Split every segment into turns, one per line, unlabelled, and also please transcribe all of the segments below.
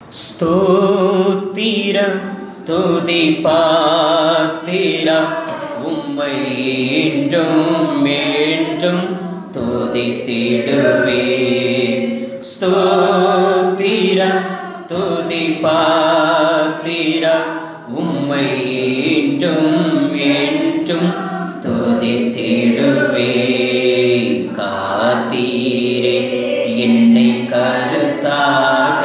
ஸ்தோத்திரம் துதி பாத்திரம் உம்மை என்றும் என்றும் துதித்திடுவே ஸ்தோத்திரம் துதி பாத்திரம் உம்மை என்றும் என்றும் துதித்திடுவே காத்தீரே என்னை கருத்தாக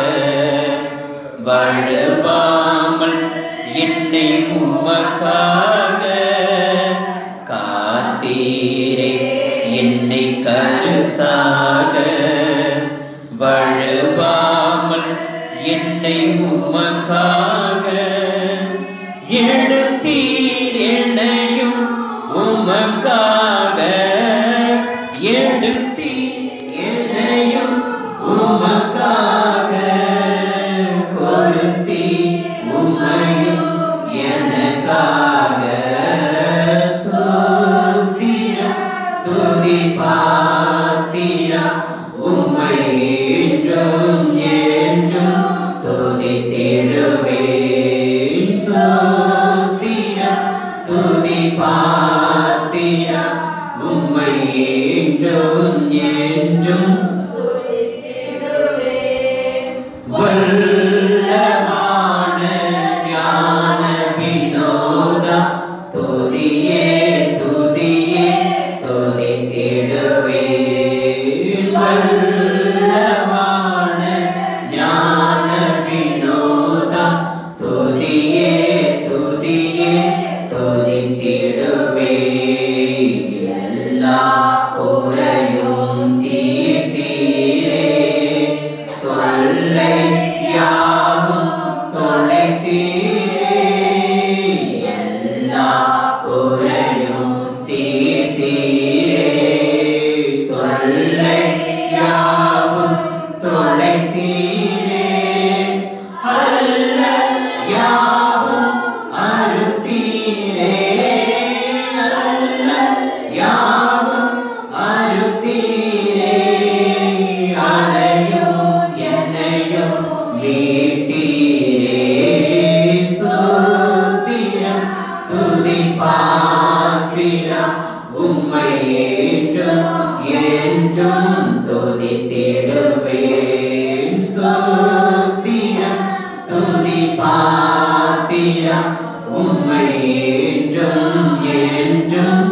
வாழவாமல் என்னை உமக்காக காத்தீரே என்னை கருத்தாக வாழவாமல் என்னை உமக்காக எடுத்தீர் என்னையும் உமக்காக எடுத்தீர் என்னையும் உமக்காக கொடுத்தி உம்மையும் எனக்காக ஸ்தோத்திரம் துதி பாத்திரம் உம்மை என்றும் என்றும் துதித்திடுவேன் ஸ்தோத்திரம் துதி பாத்திரம் உம்மை என்றும் என்றும் வல்லமான ஞான வினோதா துதியே துதியே துதித்திடுவே வல்லமான ஞான வினோதா துதியே துதியே துதித்திடுவே எல்லா உரையும் தீர்த்தீரே தொல்லை யாவும் தொலைத்தீரே எல்லா உரையும் தீர்த்தீரே தொல்லை யாவும் தொலைத்தீரே அல்ல யாவும் அறுத்தீரே அல்ல யாவும் அறுத்தீரே அலையும் என்னையும் மீட்டீரே ஸ்தோத்திரம் துதி பாத்திரம் உம்மை என்றும் என்றும் துதித்திடுவேன் ஸ்தோத்திரம் துதி பாத்திரம் உம்மை என்றும் என்றும்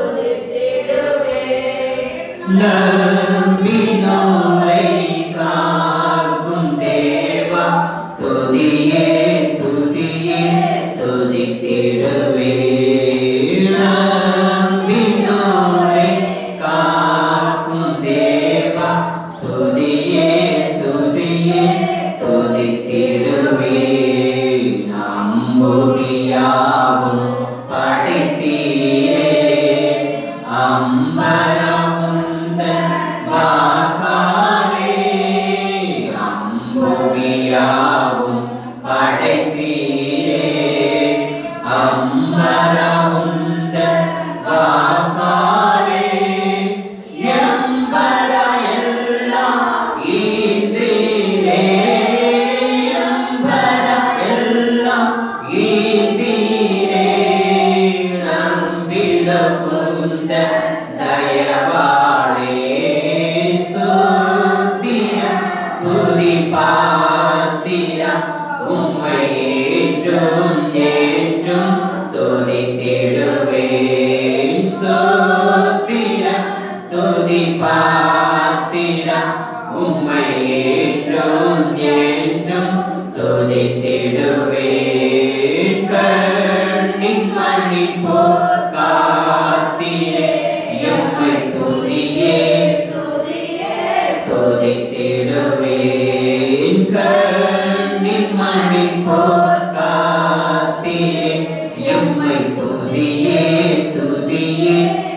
நம்பினோரை காக்கும் தேவா துதியே துதியே துதித்திடுவே நம்பினோரை காக்கும் தேவா துதியே துதியே துதித்திடுவே நம்புவியாவும் படைத்தீரே அம்பரமுந்த வாக்காரே அம்புவியாவும் படைத்தீரே அம்பரமுந்த வாக்காரே எம்பர எல்லாம் ஈந்தீரே எம்பர எல்லாம் ஈந்தீரே நம்பிட குந்த தயவாளே ஸ்தோத்திரம் துதி பாத்திரம் உம்மை என்றும் என்றும் துதித்திடுவேன் ஸ்தோத்திரம் துதி பாத்திரம் உம்மை என்றும் என்றும் துதித்திடுவேன் கண்ணின் மணி போர் காத்திரே எம்மை துதியே துதித்திடுவேன் கண்ணின் மணி போர் காத்திரே எம்மை துதியே துதியே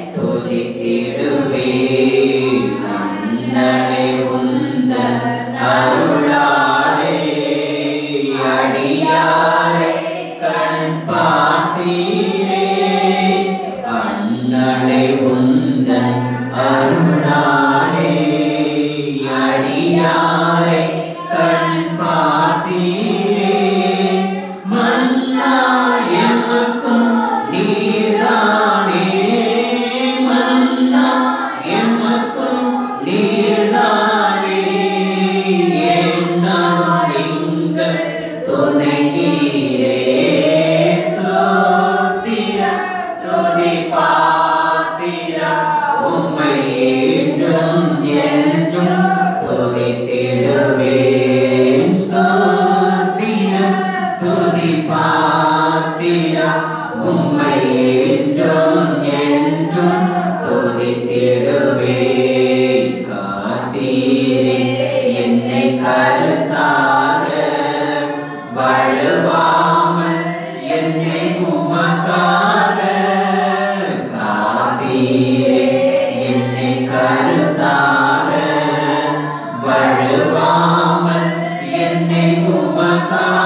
துதித்திடுவேன் அண்ணனை உந்த அருளாரே அடியாரை கண் பார்த்தீரே அண்ணனை உந்தன் அருளாரே அடியாரை கண் பார்த்தீரே வழுவாமல் என்னை உமக்காக காத்தீரே என்னை கருத்தாக வழுவாமல் என்னை உமக்காக